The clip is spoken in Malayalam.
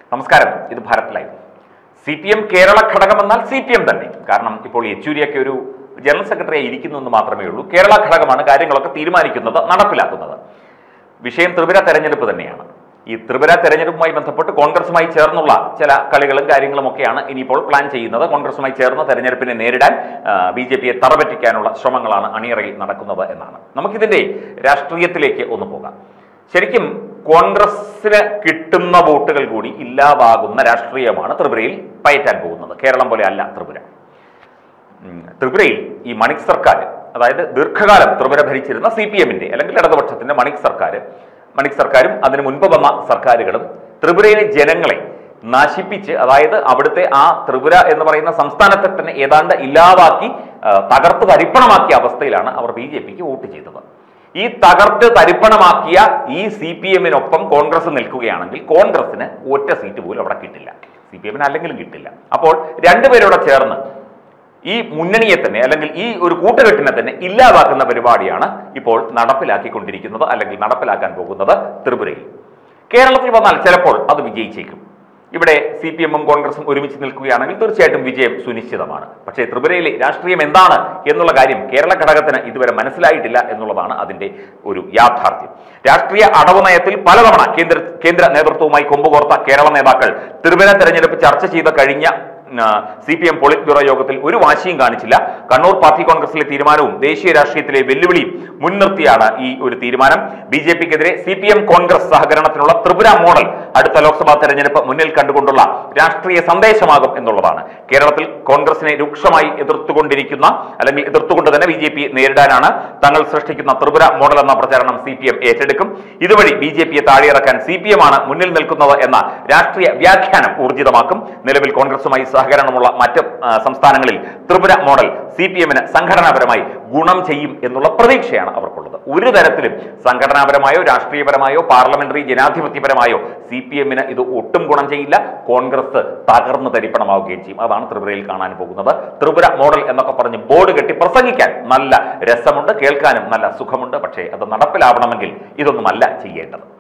നമസ്കാരം ഇത് Bharat live C P M Kerala ഘടകം എന്നാൽ സി പി എം തന്നെ കാരണം ഇപ്പോൾ യെച്ചൂരിയൊക്കെ ഒരു ജനറൽ സെക്രട്ടറി ഇരിക്കുന്നു എന്ന് മാത്രമേ ഉള്ളൂ കേരള ഘടകമാണ് കാര്യങ്ങളൊക്കെ തീരുമാനിക്കുന്നത് നടപ്പിലാക്കുന്നത് വിഷയം ത്രിപുര തെരഞ്ഞെടുപ്പ് തന്നെയാണ് ഈ ത്രിപുര തെരഞ്ഞെടുപ്പുമായി ബന്ധപ്പെട്ട് കോൺഗ്രസുമായി ചേർന്നുള്ള ചില കളികളും കാര്യങ്ങളും ഒക്കെയാണ് ഇനിയിപ്പോൾ പ്ലാൻ ചെയ്യുന്നത് കോൺഗ്രസുമായി ചേർന്ന് തെരഞ്ഞെടുപ്പിനെ നേരിടാൻ ബി ജെ പിയെ തറപറ്റിക്കാനുള്ള ശ്രമങ്ങളാണ് അണിയറയിൽ നടക്കുന്നത് എന്നാണ് നമുക്കിതിന്റെ രാഷ്ട്രീയത്തിലേക്ക് ഒന്ന് പോകാം ശരിക്കും കോൺഗ്രസിന് കിട്ടുന്ന വോട്ടുകൾ കൂടി ഇല്ലാതാകുന്ന രാഷ്ട്രീയമാണ് ത്രിപുരയിൽ പയറ്റാൻ പോകുന്നത് കേരളം പോലെ അല്ല ത്രിപുര ഉം, ത്രിപുരയിൽ ഈ മണിക് സർക്കാർ അതായത് ദീർഘകാലം ത്രിപുര ഭരിച്ചിരുന്ന സി പി എമ്മിന്റെ അല്ലെങ്കിൽ ഇടതുപക്ഷത്തിന്റെ മണിക് സർക്കാർ മണിക് സർക്കാരും അതിന് മുൻപ് വന്ന സർക്കാരുകളും ത്രിപുരയിലെ ജനങ്ങളെ നശിപ്പിച്ച് അതായത് അവിടുത്തെ ആ ത്രിപുര എന്ന് പറയുന്ന സംസ്ഥാനത്തെ തന്നെ ഏതാണ്ട് ഇല്ലാതാക്കി ആ, തകർത്ത് തരിപ്പണമാക്കിയ അവസ്ഥയിലാണ് അവർ ബി ജെ പിക്ക് വോട്ട് ചെയ്തത് ഈ തകർത്ത് തരിപ്പണമാക്കിയ ഈ സി പി എമ്മിനൊപ്പം കോൺഗ്രസ് നിൽക്കുകയാണെങ്കിൽ കോൺഗ്രസിന് ഒറ്റ സീറ്റ് പോലും അവിടെ കിട്ടില്ല സി പി എമ്മിന് അല്ലെങ്കിലും കിട്ടില്ല അപ്പോൾ രണ്ടുപേരോടെ ചേർന്ന് ഈ മുന്നണിയെ തന്നെ അല്ലെങ്കിൽ ഈ ഒരു കൂട്ടുകെട്ടിനെ തന്നെ ഇല്ലാതാക്കുന്ന പരിപാടിയാണ് ഇപ്പോൾ നടപ്പിലാക്കിക്കൊണ്ടിരിക്കുന്നത് അല്ലെങ്കിൽ നടപ്പിലാക്കാൻ പോകുന്നത് ത്രിപുരയിൽ കേരളത്തിൽ വന്നാൽ ചിലപ്പോൾ അത് വിജയിച്ചേക്കും ഇവിടെ സി പി എമ്മും കോൺഗ്രസും ഒരുമിച്ച് നിൽക്കുകയാണെങ്കിൽ തീർച്ചയായിട്ടും വിജയം സുനിശ്ചിതമാണ് പക്ഷേ ത്രിപുരയിലെ രാഷ്ട്രീയം എന്താണ് എന്നുള്ള കാര്യം കേരള ഘടകത്തിന് ഇതുവരെ മനസ്സിലായിട്ടില്ല എന്നുള്ളതാണ് അതിന്റെ ഒരു യാഥാർത്ഥ്യം രാഷ്ട്രീയ അടവ് നയത്തിൽ പലതവണ കേന്ദ്ര കേന്ദ്ര നേതൃത്വവുമായി കൊമ്പുകോർത്ത കേരള നേതാക്കൾ ത്രിപുര തെരഞ്ഞെടുപ്പ് ചർച്ച ചെയ്ത കഴിഞ്ഞ C P M polit bureau യോഗത്തിൽ ഒരു വാശിയും കാണിച്ചില്ല കണ്ണൂർ പാർട്ടി കോൺഗ്രസിലെ തീരുമാനവും ദേശീയ രാഷ്ട്രീയത്തിലെ വെല്ലുവിളിയും മുൻനിർത്തിയാണ് ഈ ഒരു തീരുമാനം ബി ജെ പിക്കെതിരെ സി പി എം കോൺഗ്രസ് സഹകരണത്തിനുള്ള ത്രിപുര മോഡൽ അടുത്ത ലോക്സഭാ തെരഞ്ഞെടുപ്പ് മുന്നിൽ കണ്ടുകൊണ്ടുള്ള രാഷ്ട്രീയ സന്ദേശമാകും എന്നുള്ളതാണ് കേരളത്തിൽ കോൺഗ്രസിനെ രൂക്ഷമായി എതിർത്തുകൊണ്ടിരിക്കുന്ന അല്ലെങ്കിൽ എതിർത്തുകൊണ്ട് തന്നെ ബി ജെ പി നേരിടാനാണ് തങ്ങൾ സൃഷ്ടിക്കുന്ന ത്രിപുര മോഡൽ എന്ന പ്രചാരണം സി പി എം ഏറ്റെടുക്കും ഇതുവഴി ബി ജെ പിയെ താഴെയിറക്കാൻ സി പി എം ആണ് മുന്നിൽ നിൽക്കുന്നത് എന്ന രാഷ്ട്രീയ വ്യാഖ്യാനം ഊർജിതമാക്കും നിലവിൽ കോൺഗ്രസുമായി സഹകരണമുള്ള മറ്റ് ആ, സംസ്ഥാനങ്ങളിൽ ത്രിപുര മോഡൽ സി പി എമ്മിന് സംഘടനാപരമായി ഗുണം ചെയ്യും എന്നുള്ള പ്രതീക്ഷയാണ് അവർക്കുള്ളത് ഒരു തരത്തിലും സംഘടനാപരമായോ രാഷ്ട്രീയപരമായോ പാർലമെന്ററി ജനാധിപത്യപരമായോ സി പി എമ്മിന് ഇത് ഒട്ടും ഗുണം ചെയ്യില്ല കോൺഗ്രസ് തകർന്നു തരിപ്പണമാവുകയും ചെയ്യും അതാണ് ത്രിപുരയിൽ കാണാൻ പോകുന്നത് ത്രിപുര മോഡൽ എന്നൊക്കെ പറഞ്ഞ് ബോർഡ് കെട്ടി പ്രസംഗിക്കാൻ നല്ല രസമുണ്ട് കേൾക്കാനും നല്ല സുഖമുണ്ട് പക്ഷേ അത് നടപ്പിലാവണമെങ്കിൽ ഇതൊന്നുമല്ല ചെയ്യേണ്ടത്